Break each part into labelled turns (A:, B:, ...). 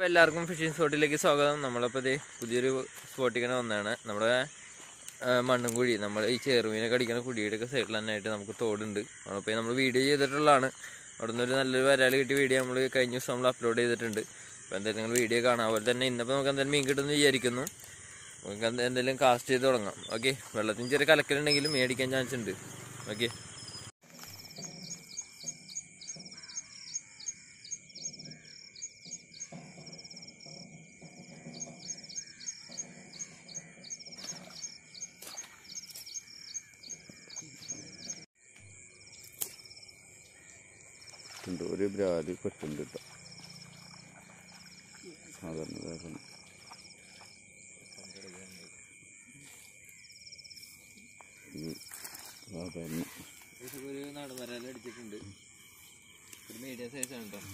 A: എല്ലാവർക്കും ഫിഷിംഗ് സ്പോട്ടിലേക്ക് സ്വാഗതം നമ്മളിപ്പോൾ ഇത് പുതിയൊരു സ്പോട്ടിങ്ങനെ വന്നതാണ് നമ്മുടെ ആ, മണ്ണുംകുഴി നമ്മൾ ഈ ചെറുമീനൊക്കെ അടിക്കുന്ന കുഴിയുടെ ഒക്കെ സൈഡിൽ തന്നെ ആയിട്ട് നമുക്ക് തോടുണ്ട് അപ്പോൾ നമ്മൾ വീഡിയോ ചെയ്തിട്ടുള്ളതാണ് അവിടെ നിന്ന് ഒരു നല്ലൊരു വരാൽ കിട്ടിയ വീഡിയോ നമ്മൾ കഴിഞ്ഞ ദിവസം നമ്മൾ അപ്ലോഡ് ചെയ്തിട്ടുണ്ട് അപ്പോൾ എന്തായാലും നിങ്ങൾ വീഡിയോ കാണാം അതുപോലെ തന്നെ ഇന്നിപ്പോൾ നമുക്ക് എന്തായാലും മീൻ കിട്ടുമെന്ന് വിചാരിക്കുന്നു നമുക്ക് എന്ത- എന്തെങ്കിലും കാസ്റ്റ് ചെയ്ത് തുടങ്ങാം ഓക്കെ വെള്ളത്തിന് ചെറിയ കലക്കലുണ്ടെങ്കിലും മീൻ അടിക്കാൻ ചാൻസ് ഉണ്ട് ഓക്കെ
B: ഉണ്ട് ഒരു ബ്രാല് പറ്റുണ്ട് കേട്ടോ സാധാരണ സാധാരണ ഇത് സാധാരണ
A: ഒരു നാടൻ വരാൽ അടിച്ചിട്ടുണ്ട് ഒരു മീഡിയം സൈസ് ആണ് കേട്ടോ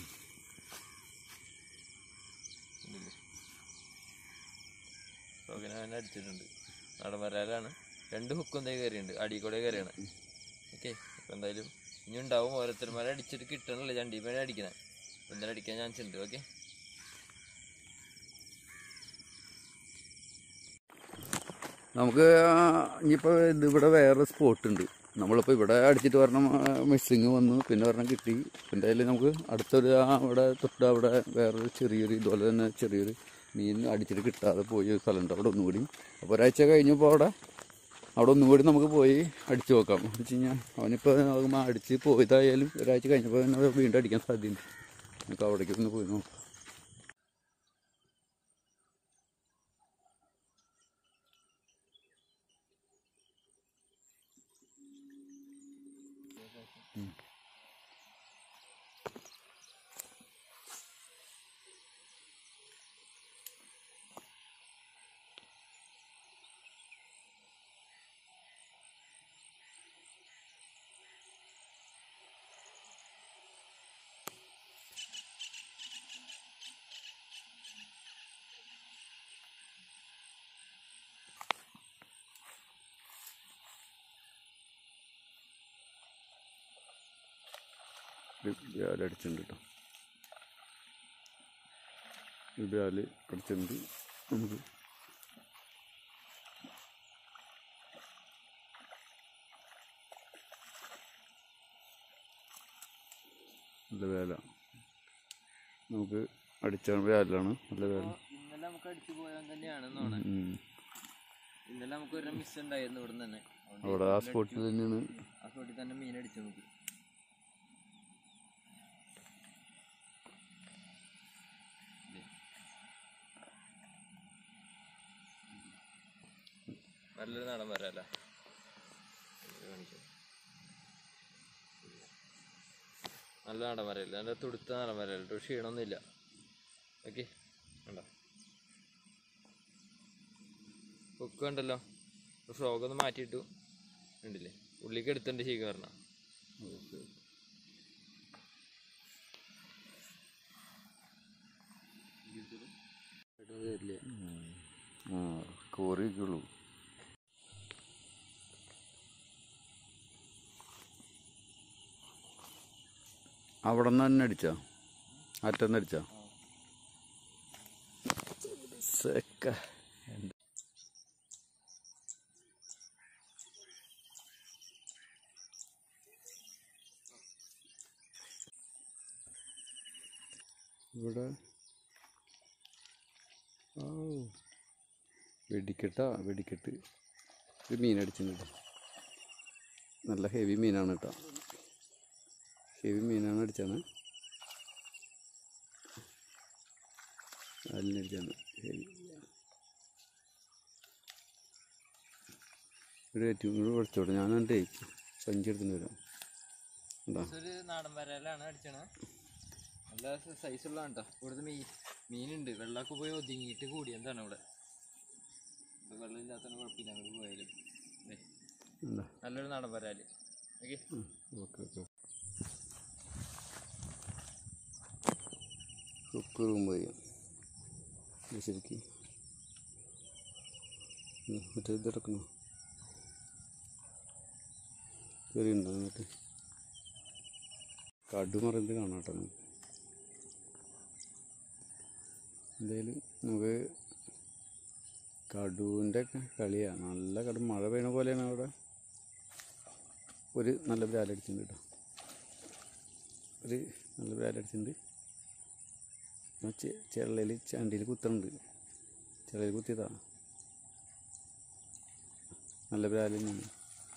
A: അടിച്ചിട്ടുണ്ട് നാടൻ വരാലാണ് രണ്ട് ഹുക്കും തേ കയറിയുണ്ട് അടി കൂടെ കയറിയാണ് ഓക്കെ അപ്പം എന്തായാലും ഇനി ഉണ്ടാവും ഓരോരുത്തർമാരെ അടിച്ചിട്ട് കിട്ടണല്ലോ ചണ്ടി പേരെ അടിക്കണേ എന്തായാലും അടിക്കാൻ ചാൻസ് ഉണ്ട് ഓക്കെ
B: നമുക്ക് ഇനിയിപ്പോൾ ഇതിവിടെ വേറെ സ്പോട്ട് ഉണ്ട് നമ്മളിപ്പോൾ ഇവിടെ അടിച്ചിട്ട് പറഞ്ഞ മിസ്സിങ് വന്നു പിന്നെ പറഞ്ഞാൽ കിട്ടി പിന്നെ അതിൽ നമുക്ക് അടുത്തൊരു ആ അവിടെ തൊട്ട് അവിടെ വേറൊരു ചെറിയൊരു ഇതുപോലെ തന്നെ ചെറിയൊരു മീൻ അടിച്ചിട്ട് കിട്ടാതെ പോയി ഒരു സ്ഥലമുണ്ട് അവിടെ ഒന്നുകൂടി അപ്പോൾ ഒരാഴ്ച കഴിഞ്ഞപ്പോൾ അവിടെ അവിടെ ഒന്നും കൂടി നമുക്ക് പോയി അടിച്ചു നോക്കാം എന്ന് വെച്ച് കഴിഞ്ഞാൽ അവനിപ്പോൾ നമുക്ക് അടിച്ച് പോയതായാലും ഒരാഴ്ച കഴിഞ്ഞപ്പോൾ തന്നെ വീണ്ടും അടിക്കാൻ സാധ്യതയുണ്ട് നമുക്ക് അവിടേക്ക് ഒന്ന് പോയി നോക്കാം ബ്യാല് അടിച്ചിട്ടുണ്ട് കേട്ടോ ഈ ബ്യാല് അടിച്ചിട്ടുണ്ട് നമുക്ക് നല്ല വേല നമുക്ക് അടിച്ച വേലാണ് നല്ല വേല
A: ഇന്നലെ നമുക്ക് അടിച്ചു പോയാൽ തന്നെയാണ് തോന്നുന്നത്
B: ഉം.
A: ഇന്നലെ നമുക്ക് ഒരു മിസ് ഉണ്ടായിരുന്നു ഇവിടെ തന്നെ അതുകൊണ്ട്
B: അവിടെ ആ സ്പോട്ടിൽ തന്നെയാണ്
A: ആ സ്പോട്ടിൽ തന്നെ മീൻ അടിച്ചു നോക്കി നല്ലൊരു നാടൻ വരാല്ല നല്ല നാടൻ വരല്ല നല്ല തുടുത്ത നാടൻ വരല്ല കേട്ടോ ക്ഷീണമൊന്നുമില്ല ഓക്കെ ഉണ്ടോ കൊക്ക് ഉണ്ടല്ലോ ഫ്രോഗ് ഒന്ന് മാറ്റിയിട്ടു ഉണ്ടല്ലേ ഉള്ളിക്ക് എടുത്തിട്ടുണ്ട് ശരിക്കും പറഞ്ഞ
B: ആ കോറിയൊക്കെയുള്ളൂ അവിടെ നിന്ന് തന്നെ അടിച്ചാ അറ്റന്ന് അടിച്ചാ സെക്ക ഇവിടെ ഓ വെടിക്കെട്ടാ വെടിക്കെട്ട് ഒരു മീൻ അടിച്ചിട്ടുണ്ട് നല്ല ഹെവി മീനാണ് കേട്ടോ ഹെവി മീനാണ് അടിച്ചാണ് അടിച്ചാണ് ഹെവി ഒരു ഏറ്റവും കൂടി കുറച്ചോട്ടെ ഞാൻ എൻ്റെ സഞ്ചി എടുത്തിട്ട് വരാം ഉണ്ടോ
A: ഒരു നാടൻ വരലാണ് അടിച്ചണ നല്ല സൈസ് ഉള്ളതാണ് കേട്ടോ ഇവിടുത്തെ മീൻ മീനുണ്ട് വെള്ളമൊക്കെ പോയി ഒതുങ്ങിയിട്ട് കൂടി എന്താണ് ഇവിടെ ഇവിടെ വെള്ളം ഇല്ലാത്ത കുഴപ്പമില്ല അങ്ങോട്ട് പോയാലും ദേ,
B: എന്താ
A: നല്ലൊരു നാടൻ വരാല് okay
B: okay okay cook room പോയി ശരിക്ക് ഉം, മറ്റേ ഇത് എടുക്കണോ കയറി ഉണ്ടോ എന്നിട്ട് കടു മറിഞ്ഞ് കാണാം കേട്ടോ നിങ്ങൾക്ക് എന്തായാലും നമുക്ക് കടുവിൻ്റെ ഒക്കെ കളിയാണ് നല്ല കടു മഴ പെയ്യണ പോലെയാണ് അവിടെ ഒരു നല്ല ബ്രാലടിച്ചിട്ടുണ്ട് കേട്ടോ ഒരു നല്ല ബ്രാലടിച്ചിട്ടുണ്ട് ചെള്ളയിൽ ചണ്ടിയിൽ കുത്തുന്നുണ്ട് ചെള്ളയിൽ കുത്തിയതാ നല്ല ബ്രാല് തന്നെയാണ്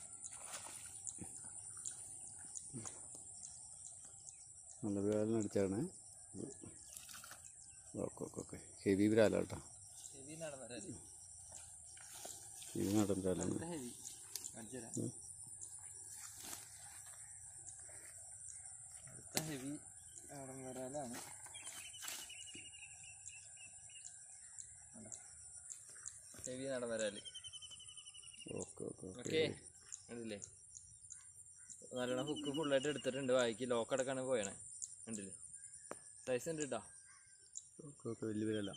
B: നല്ല ബ്രാലിന് അടിച്ചാണ് ഓക്കെ ഓക്കെ ഓക്കെ ഹെവി ബ്രാലാണ് കേട്ടോ
A: ഹെവി നടന്നല്ലേ
B: ഇത് നാടൻ ബ്രാലാണ്
A: ഹെവി കാണിച്ചു തരാം അടുത്ത ഹെവി നാടൻ വരാലാണ് ഹെവി നാടൻ വരാല്
B: ഓക്കെ ഓക്കെ ഓക്കെ
A: ഓക്കെ കണ്ടില്ലേ നല്ലോണം ഹുക്ക് ഫുള്ളായിട്ട് എടുത്തിട്ടുണ്ട് വായിക്ക് ലോക്ക് അടക്കാണ് പോയണേ കണ്ടില്ലേ സൈസ് ഉണ്ട് കേട്ടോ
B: ഓക്കെ ഓക്കെ വലിയ ബ്രാല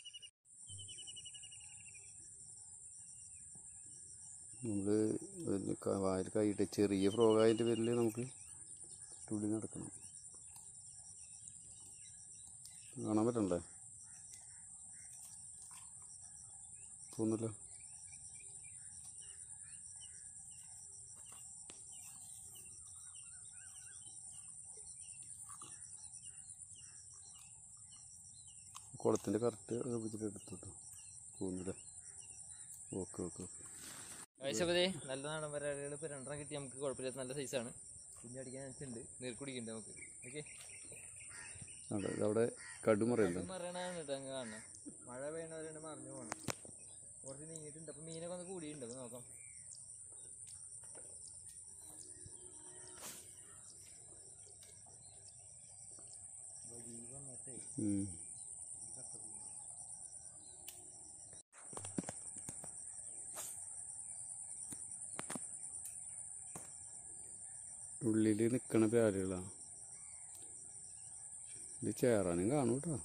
B: നമ്മൾ വായിൽ കൈയിട്ട് ചെറിയ ഫ്രോഗായിട്ട് പേരിൽ നമുക്ക് തുള്ളി നടക്കണം കാണാൻ പറ്റണ്ടേ തോന്നില്ല കുളത്തിൻ്റെ കറക്റ്റ് വെച്ചിട്ട് എടുത്തു കേട്ടോ തോന്നില്ല ഓക്കെ ഓക്കെ ഓക്കെ
A: വയസ്സപ്പതേ നല്ല നാടൻ വരാലുകൾ ഇപ്പോൾ രണ്ടെണ്ണം കിട്ടി നമുക്ക് കുഴപ്പമില്ലാത്ത നല്ല സൈസാണ് കുഞ്ഞ് അടിക്കാൻ വെച്ചിട്ടുണ്ട് നീർക്കുടിക്കുന്നുണ്ട് നമുക്ക് ഓക്കെ
B: അവിടെ അവിടെ കടുമറയുണ്ട്
A: മറയണാണ് കേട്ടോ അങ്ങ് കാണുന്നത് മഴ പെയ്യണവരാണ് മറിഞ്ഞു പോകണം കുറച്ച് നീങ്ങിയിട്ടുണ്ട് അപ്പം മീനൊക്കെ ഒന്ന് കൂടിയിട്ടുണ്ട് അപ്പം നോക്കാം
B: ഉം. ഉള്ളിൽ നിൽക്കണ പ്യാലുകളാണ് ഇത് ചേറാനും കാണും കേട്ടോ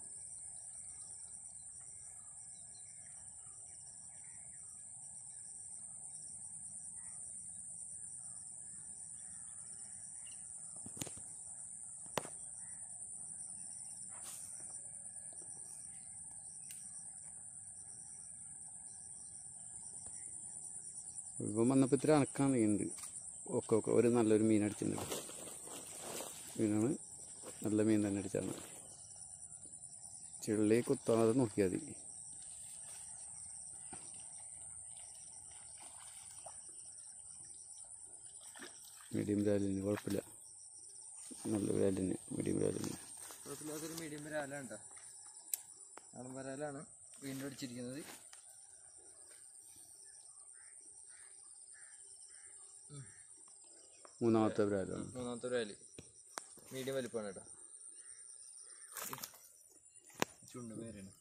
B: ഇപ്പം വന്നപ്പോൾ ഇത്തിരി അനക്കാൻ നീണ്ട് ഒക്കെ ഒക്കെ ഒരു നല്ലൊരു മീൻ അടിച്ചിട്ടുണ്ട് മീനാണ് നല്ല മീൻ തന്നെ അടിച്ചാണ് ചെള്ളി കുത്താതെ നോക്കിയാൽ മതി മീഡിയം ബ്രാലിന് കുഴപ്പമില്ല നല്ല ബ്രാലിന് മീഡിയം ബ്രാലിന്
A: കുഴപ്പമില്ലാത്തൊരു മീഡിയം വരാലാണ് കേട്ടോ നാടൻ വരാലാണ് വീണ്ടും അടിച്ചിരിക്കുന്നത്
B: മൂന്നാമത്തെ ബ്രാലാണ്
A: മൂന്നാമത്തെ ഒരു വാല് മീഡിയം വലിപ്പമാണ് കേട്ടോ ചുണ്ട് പേരാണ്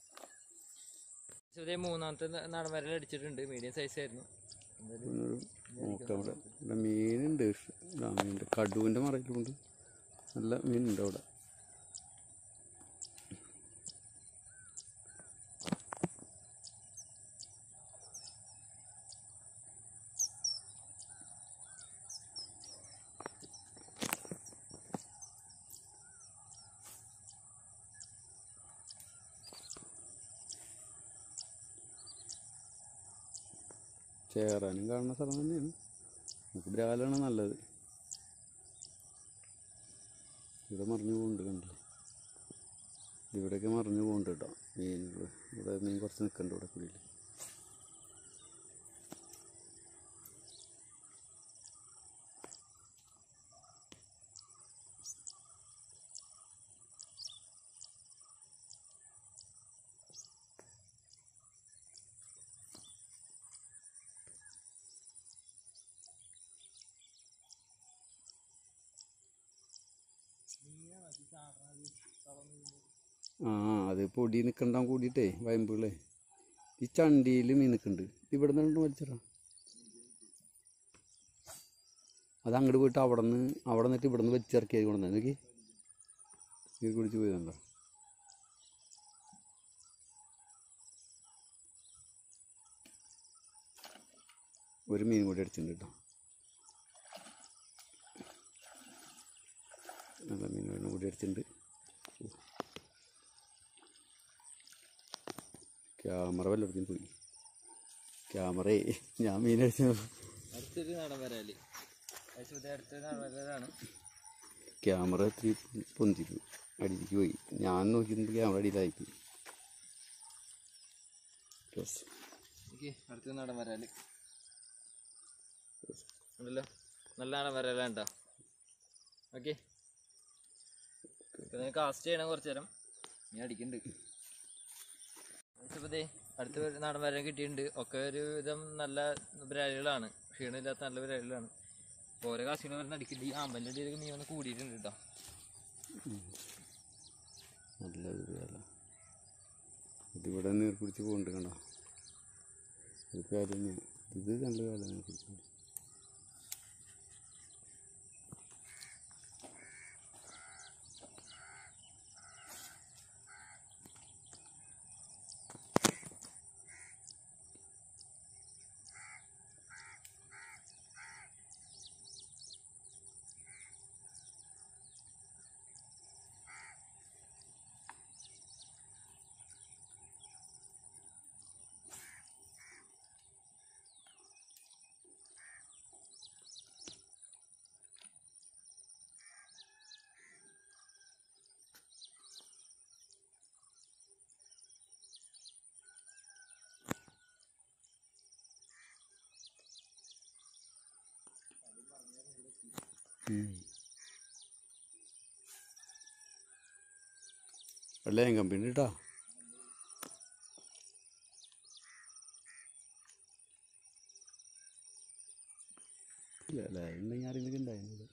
A: ഇതേ മൂന്നാമത്തെ ന- നാടൻ വരൽ അടിച്ചിട്ടുണ്ട് മീഡിയം സൈസ് ആയിരുന്നു എന്തായാലും
B: ഒരു നോക്കാം അവിടെ ഇവിടെ മീനുണ്ട് ആ മീനുണ്ട് കടുവിൻ്റെ മറയിലുണ്ട് നല്ല മീനുണ്ട് അവിടെ ചേറാനും കാണുന്ന സ്ഥലം തന്നെയാണ് നമുക്ക് ബ്രാലാണ് നല്ലത് ഇവിടെ മറിഞ്ഞു പോകുന്നുണ്ട് കണ്ടില്ലേ ഇവിടെയൊക്കെ മറിഞ്ഞു പോകുന്നുണ്ട് കേട്ടോ മീനുകൾ ഇവിടെ മീൻ കുറച്ച് നിൽക്കുന്നുണ്ട് ഇവിടെ കുടിയിൽ ആ അത് പൊടി നിൽക്കണ്ടാൻ കൂടിയിട്ടേ വയമ്പുകളെ ഈ ചണ്ടിയിൽ മീൻ നിൽക്കുന്നുണ്ട് ഇവിടെ നിന്ന് വലിച്ചിടാം അത് അങ്ങോട്ട് പോയിട്ട് അവിടെ നിന്ന് അവിടെ നിന്നിട്ട് ഇവിടെ നിന്ന് വെച്ചിറക്കിയത് കൊണ്ടുവന്നത് നോക്കി ഇത് കുടിച്ച് പോയതുണ്ടോ ഒരു മീൻ കൂടി അടിച്ചിട്ടുണ്ട് കേട്ടോ നല്ല മീൻ കൂടി അടിച്ചിട്ടുണ്ട് ക്യാമറ വല്ലയിടത്തും പോയി ക്യാമറേ ഞാൻ മീനടിച്ചു
A: അടുത്തൊരു നാടൻ വരാല് അടുത്തൊരു നാടൻ വരാലാണ്
B: ക്യാമറ ഇത്തിരി പൊന്തിച്ചു അടിയിലേക്ക് പോയി ഞാൻ നോക്കിയിട്ട് ക്യാമറ അടിയിലായിപ്പോയി Yes.
A: ഓക്കെ അടുത്ത നാടൻ വരാല് ഉണ്ടല്ലോ നല്ല നാടൻ വരാലുണ്ടോ ഓക്കെ ഇപ്പൊ കാസ്റ്റ് ചെയ്യണം കുറച്ചു നേരം ഞാൻ അടിക്കുന്നുണ്ട് ഇപ്പതേ അടുത്ത ഒരു നാടൻ വരാൻ കിട്ടിയിട്ടുണ്ട് ഒക്കെ ഒരു വിധം നല്ല ബ്രാലുകളാണ് ക്ഷീണമില്ലാത്ത നല്ല ബ്രാലുകളാണ് അപ്പോൾ ഓരോ കാശികൾ വരുന്ന അടിക്കുന്നുണ്ട് ഈ ആമ്പലിൻ്റെ ഇടയിലൊക്കെ നീ ഒന്ന് കൂടിയിട്ടുണ്ട് കേട്ടോ
B: നല്ലൊരു വേല ഇതിവിടെ നീർ പിടിച്ച് പോകുന്നുണ്ട് കണ്ടോ ഇത് വേല തന്നെയാണ് ഇത് നല്ല വേല നീർ പിടിച്ച് വെള്ളയും കമ്പിണ്ട് കേട്ടോ ഇല്ല അല്ലേ ഉണ്ടെങ്കിൽ ആരെങ്കിലും ഉണ്ടായിരുന്നു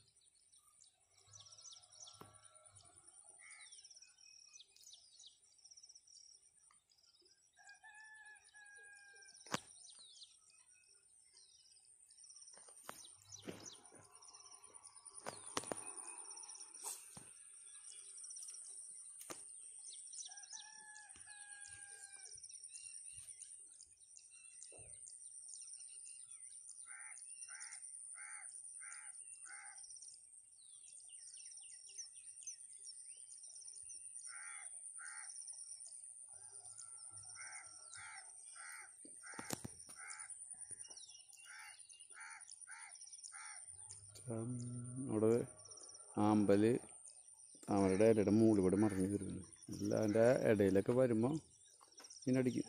B: അവിടെ ആമ്പല് താമരയുടെ ഇലയുടെ മുകളിൽ ഇവിടെ മറിഞ്ഞു കയറുന്നു അല്ല അതിൻ്റെ ഇടയിലൊക്കെ വരുമ്പോൾ മീനടിക്കും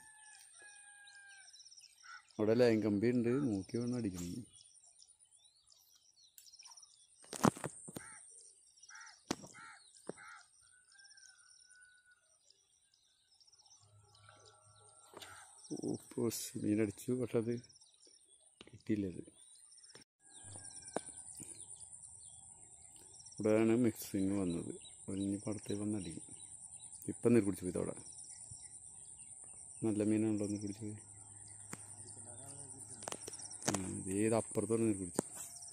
B: അവിടെ ലൈൻ കമ്പി ഉണ്ട് നോക്കി വേണം അടിക്കണം ഉപ്പ് മീനടിച്ചു പക്ഷെ അത് കിട്ടിയില്ലത് ഇവിടെയാണ് മിക്സിങ് വന്നത് ഒരിഞ്ഞ് പടത്തേക്ക് വന്ന് അടിക്കും ഇപ്പം നീർ കുടിച്ചു പോയി അവിടെ നല്ല മീനാണല്ലോ നീർ കുടിച്ചു പോയി ഏത് അപ്പുറത്തോടെ നീർ കുടിച്ചു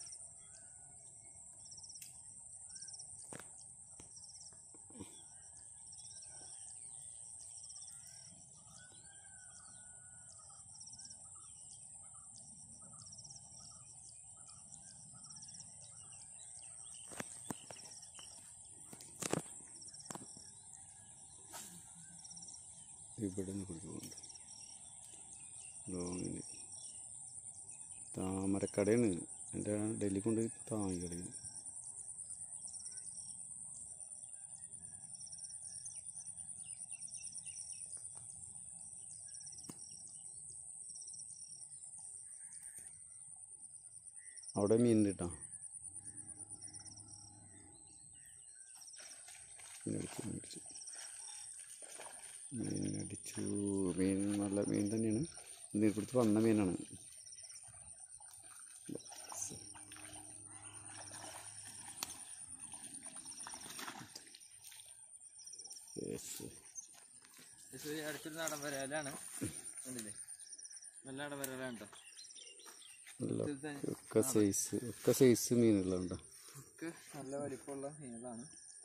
B: ഇവിടെ നിന്ന് കുടിച്ചു പോകുന്നുണ്ട് ലോങ്ങിന് താമരക്കടയാണ് എൻ്റെ ഡൽഹി കൊണ്ട് താങ്ങി കളിക്കുന്നു അവിടെ മീൻ കിട്ടാ മീനടിച്ചു മീനടിച്ചു മീനടിച്ചു മീൻ നല്ല മീൻ തന്നെയാണ് നീർ പിടിച്ച് വന്ന മീനാണ് Yes.
A: ഒരു അടുത്തൊരു നാടൻ വരാലാണ് കണ്ടില്ലേ നല്ല നാടൻ വരാലാണ് കേട്ടോ
B: നല്ല ഒക്കെ സൈസ് ഒക്കെ സൈസ് മീനുകളുണ്ട്
A: ഒക്കെ നല്ല വലിപ്പമുള്ള മീനുകളാണ്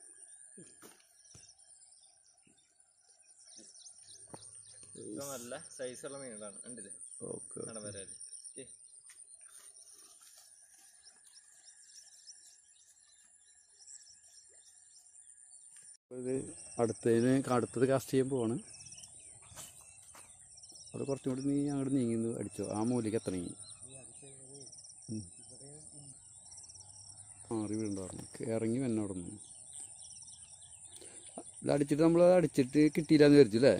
A: ഒക്കെ നല്ല സൈസുള്ള മീനുകളാണ് കണ്ടില്ലേ
B: ഓക്കെ
A: നാടൻ വരാല് ഏ
B: ഇത് അടുത്തതിന് അടുത്തത് കാസ്റ്റ് ചെയ്യാൻ പോവാണ് അവിടെ കുറച്ചും കൂടി നീ അങ്ങോട്ട് നീങ്ങി അടിച്ചോ ആ മൂലയ്ക്ക് എത്തണമെങ്കിൽ മാറി വീണ്ടുണ്ടായിരുന്നു ഇറങ്ങി വന്നെ അവിടെ നിന്ന് ഇത് അടിച്ചിട്ട് നമ്മൾ അടിച്ചിട്ട് കിട്ടിയില്ലാന്ന് വിചാരിച്ചു അല്ലേ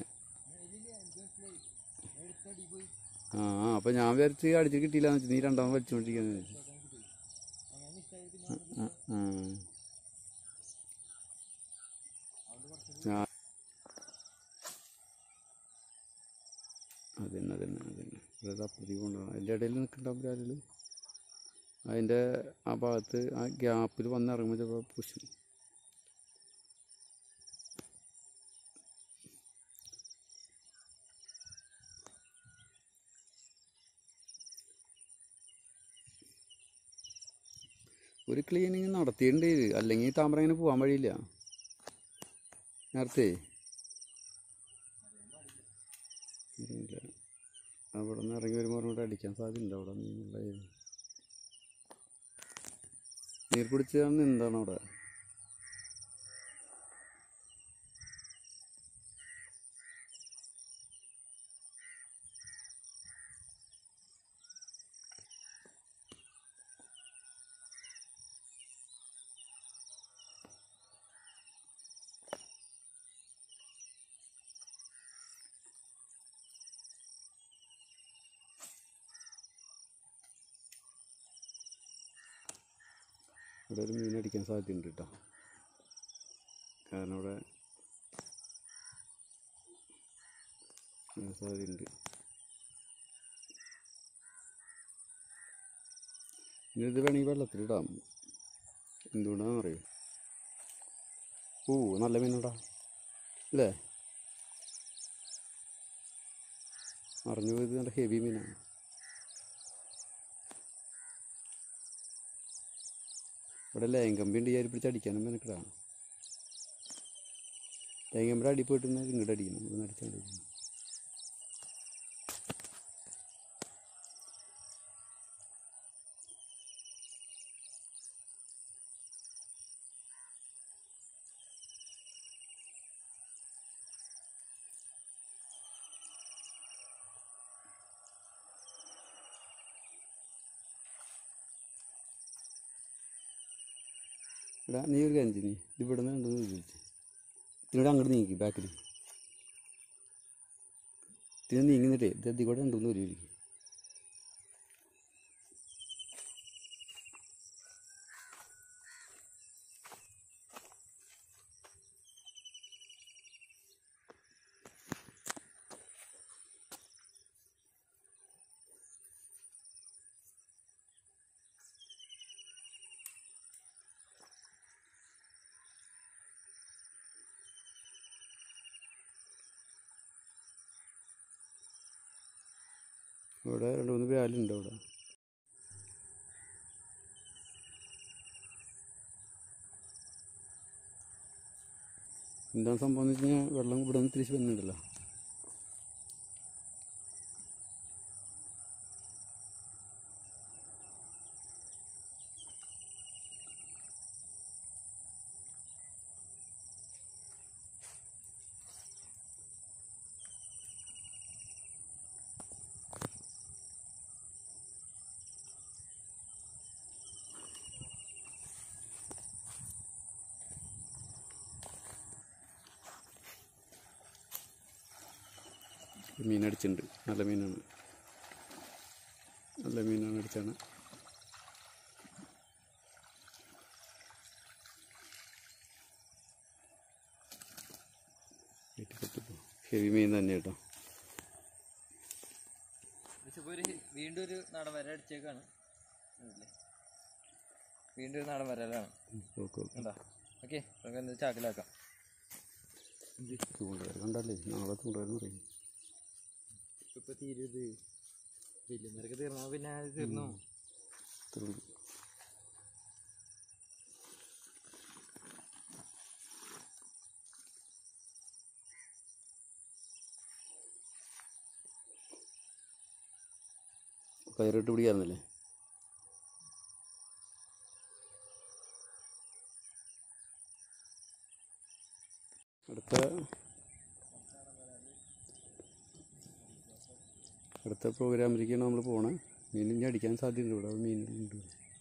B: ആ ആ അപ്പം ഞാൻ വിചാരിച്ച് അടിച്ചിട്ട് കിട്ടിയില്ലാന്ന് വെച്ചു നീ രണ്ടാമത് വലിച്ചുകൊണ്ടിരിക്കാന്ന് വിചാരിച്ചു ആ, ആ, ആ. ആ. അതന്നെ അതന്നെ അതന്നെ ഇവിടെ അപ്പുറത്തേക്ക് കൊണ്ടുപോകണം അതിൻ്റെ ഇടയിൽ നിൽക്കണ്ടാവും ആരെങ്കിലും അതിൻ്റെ ആ ഭാഗത്ത് ആ ഗ്യാപ്പിൽ വന്ന് ഇറങ്ങുമ്പോൾ ചിലപ്പോൾ പുഷ് ഒരു ക്ലീനിങ് നടത്തിയിട്ടുണ്ട് ഇത് അല്ലെങ്കിൽ താമര ഇങ്ങനെ പോകാൻ വഴിയില്ല നേരത്തെ ഇല്ല. അവിടെ നിന്ന് ഇറങ്ങി വരുമ്പോൾ അങ്ങോട്ട് അടിക്കാൻ സാധ്യതയുണ്ട് അവിടെ നീന്നുള്ള നീർ പിടിച്ചാണ് എന്താണ് അവിടെ ഇവിടെ ഒരു മീൻ അടിക്കാൻ സാധ്യതയുണ്ട് കേട്ടോ കാരണം ഇവിടെ ആ, സാധ്യതയുണ്ട് ഇനി ഇത് വേണമെങ്കിൽ വെള്ളത്തിലിടാം എന്തുകൊണ്ടാണെന്ന് അറിയോ ഓ നല്ല മീനടാ അല്ലേ അറിഞ്ഞു പോയത് നല്ല ഹെവി മീനാണ് ഇവിടെ ലേങ്കമ്പി ഉണ്ട് വിചാരി പിടിച്ച് അടിക്കാനും മെനക്കിടാണ് ലേങ്കമ്പിയുടെ അടി പോയിട്ട് നിന്ന് ഇങ്ങോട്ട് അടിക്കണം ഇവിടെ അടിച്ചാൽ എടാ നീ ഒരു കാര്യം ചെയ്യ് നീ ഇത് ഇവിടെ നിന്ന് ഉണ്ടെന്ന് ചോദിച്ചു ഇതിനോട് അങ്ങോട്ട് നീക്കി ബാക്കിൽ ഇതിന് നീങ്ങുന്നിട്ടേ ഇത് അതിൽ കൂടെ ഉണ്ടെന്ന് ഒരു ഇവിടെ രണ്ട് മൂന്ന് വ്യാലുണ്ട് അവിടെ എന്താണ് സംഭവം എന്ന് വെച്ച് കഴിഞ്ഞാൽ വെള്ളം ഇവിടെ നിന്ന് തിരിച്ച് വന്നിട്ടുണ്ടല്ലോ മീൻ അടിച്ചിട്ടുണ്ട് നല്ല മീനാണ് നല്ല മീനാണ് അടിച്ചാണ് ഹെവി മീൻ തന്നെ കേട്ടോ
A: ഇതിപ്പോ ഒരു വീണ്ടും ഒരു നാടൻ വര അടിച്ചേക്കാണ് കണ്ടില്ലേ? വീണ്ടും ഒരു നാടൻ വരലാണ്
B: ഓക്കെ ഓക്കെ
A: എന്താ ഓക്കെ നമുക്ക് എന്ത് ചാക്കിലാക്കാം
B: ചൂണ്ടുകാർ കണ്ടല്ലേ നാളെ ചൂണ്ടുകാർ പറയും
A: ഇപ്പൊ തീരുത് വലിയ തീർന്നോ പിന്നെ അത് തീർന്നു
B: ഇത്രയുള്ളൂ. കയറിട്ട് പിടിക്കാറുന്നല്ലേ അടുത്ത അടുത്ത പ്രോഗ്രാമിലേക്കാണ് നമ്മൾ പോണേ മീൻ ഇനി അടിക്കാൻ സാധ്യതയുണ്ട് ഇവിടെ മീനുണ്ട്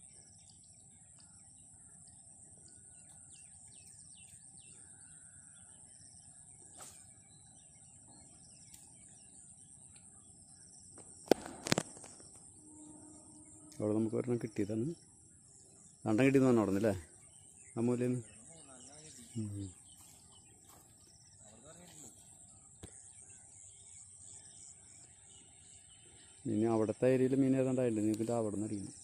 B: അവിടെ നമുക്ക് ഒരെണ്ണം കിട്ടിയതാണ് രണ്ടെണ്ണം കിട്ടിയെന്ന് പറഞ്ഞു അവിടെ നിന്നല്ലേ ആ മൂലേന്ന് ഉം. ഇനി അവിടുത്തെ ഏരിയയിൽ മീൻ ഏതാണ്ടായിട്ടുണ്ട് നിങ്ങൾക്ക് അവിടെ നിന്ന് അറിയുന്നു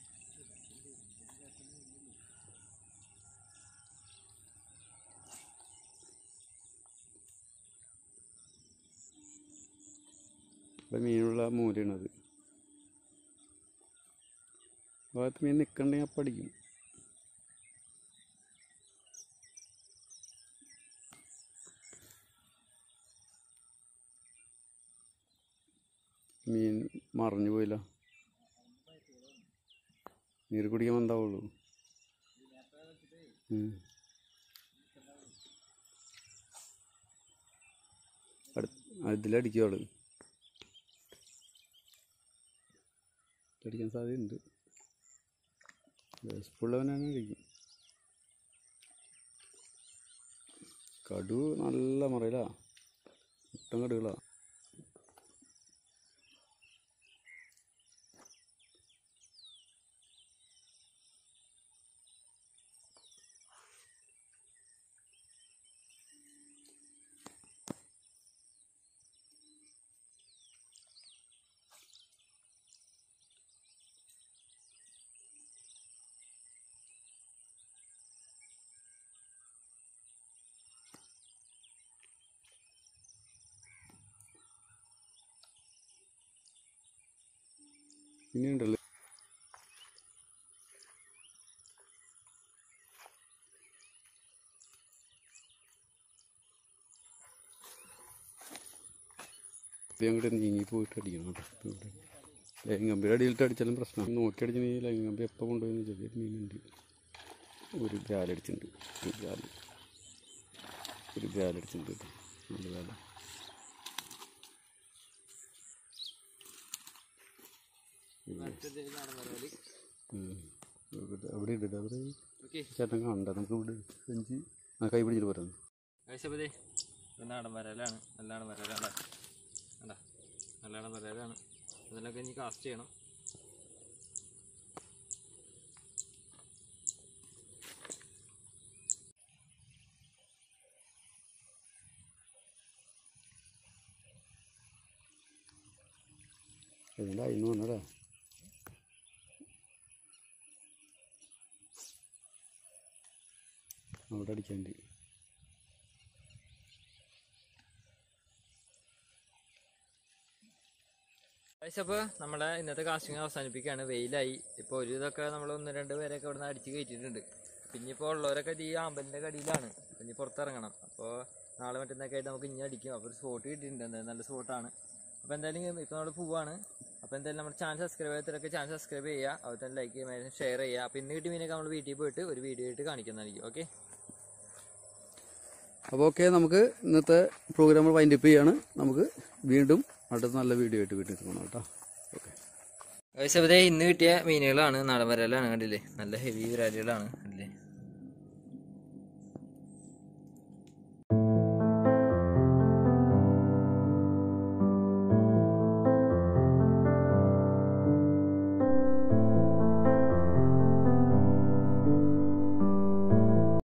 B: ഇവിടെ മീനുള്ള മൂലയാണത് ഭാഗത്ത് മീൻ നിൽക്കണ്ടെങ്കിൽ അപ്പം അടിക്കും മീൻ മറിഞ്ഞു പോയില്ല നീര് കുടിക്കാൻ വന്നാവുള്ളൂ ഉം. അടു- ആ, ഇതിലടിക്കും ആള് അടിക്കാൻ സാധ്യതയുണ്ട് വിശപ്പുള്ളവനാണ് അടിക്കും കടു നല്ല മറയിലാ മുട്ടൻ കടുകളാ ഇനിയുണ്ടല്ലോ ഇത് അങ്ങോട്ട് നീങ്ങി പോയിട്ട് അടിക്കണം കേട്ടോ ഇവിടെ ലൈംഗമ്പിയുടെ അടിയിലിട്ട് അടിച്ചാലും പ്രശ്നം നോക്കി അടിച്ചിട്ടുണ്ടെങ്കിൽ ലൈംഗമ്പി എപ്പോൾ കൊണ്ടുപോയെന്ന് ചെറിയൊരു മീനുണ്ട് ഒരു ബ്രാലടിച്ചിട്ടുണ്ട് ഒരു ബ്രാൽ ഒരു ബ്രാലടിച്ചിട്ടുണ്ട് കേട്ടോ നല്ല ബ്രാല ഉം. ഇവിടെ- അവിടെ ഇട്ടിട്ട് അവിടെ
A: ഓക്കെ
B: ചേട്ടൻ കണ്ട നമുക്ക് ഇവിടെ സെഞ്ചി ആ കൈ പിടിച്ചിട്ട് പോരാ
A: കഴിച്ചപ്പതേ നാടൻ വരലാണ് നല്ല നാടൻ വരലാണ് അല്ല നല്ല നാടൻ വരലാണ് അതിലൊക്കെ ഇനി കാസ്റ്റ് ചെയ്യണം
B: അതിൻ്റെ അയിന്ന് വന്നതാ അവിടെ അടിക്കാണ്ട്
A: അപ്പോൾ നമ്മളെ ഇന്നത്തെ കാസ്റ്റിംഗ് അവസാനിപ്പിക്കുകയാണ് വെയിലായി ഇപ്പോൾ ഒരു ഇതൊക്കെ നമ്മൾ ഒന്ന് രണ്ട് പേരൊക്കെ ഇവിടുന്ന് അടിച്ച് കയറ്റിയിട്ടുണ്ട് പിന്നെ ഇപ്പോൾ ഉള്ളവരൊക്കെ ഈ ആമ്പലിൻ്റെ കടിയിലാണ് ഇനി പുറത്തിറങ്ങണം അപ്പോൾ നാളെ മറ്റന്നൊക്കെ ആയിട്ട് നമുക്ക് ഇനി അടിക്കും അപ്പോൾ ഒരു സ്പോട്ട് കിട്ടിയിട്ടുണ്ട് എന്തായാലും നല്ല സ്പോട്ടാണ് അപ്പോൾ എന്തായാലും ഇപ്പോൾ നമ്മൾ പോവാണ് അപ്പോൾ എന്തായാലും നമ്മുടെ ചാനൽ സബ്സ്ക്രൈബ് ചെയ്യാത്തവരൊക്കെ ചാനൽ സബ്സ്ക്രൈബ് ചെയ്യുക അതുപോലെ തന്നെ ലൈക്ക് ചെയ്യുക ഷെയർ ചെയ്യുക അപ്പോൾ ഇന്ന് കിട്ടിയ മീനൊക്കെ നമ്മൾ വീട്ടിൽ പോയിട്ട് ഒരു വീഡിയോ ആയിട്ട് കാണിക്കുന്നതായിരിക്കും ഓക്കെ
B: അപ്പോൾ ഓക്കെ നമുക്ക് ഇന്നത്തെ പ്രോഗ്രാം വൈൻഡപ്പ് ചെയ്യാണ് നമുക്ക് വീണ്ടും അടുത്ത നല്ല വീഡിയോ ആയിട്ട് വീട്ടിൽ കാണാം കേട്ടോ ഓക്കെ
A: ഇന്ന് കിട്ടിയ മീനുകളാണ് നാടൻ വരലാണ് കണ്ടില്ലേ നല്ല ഹെവി വിരാലികളാണ്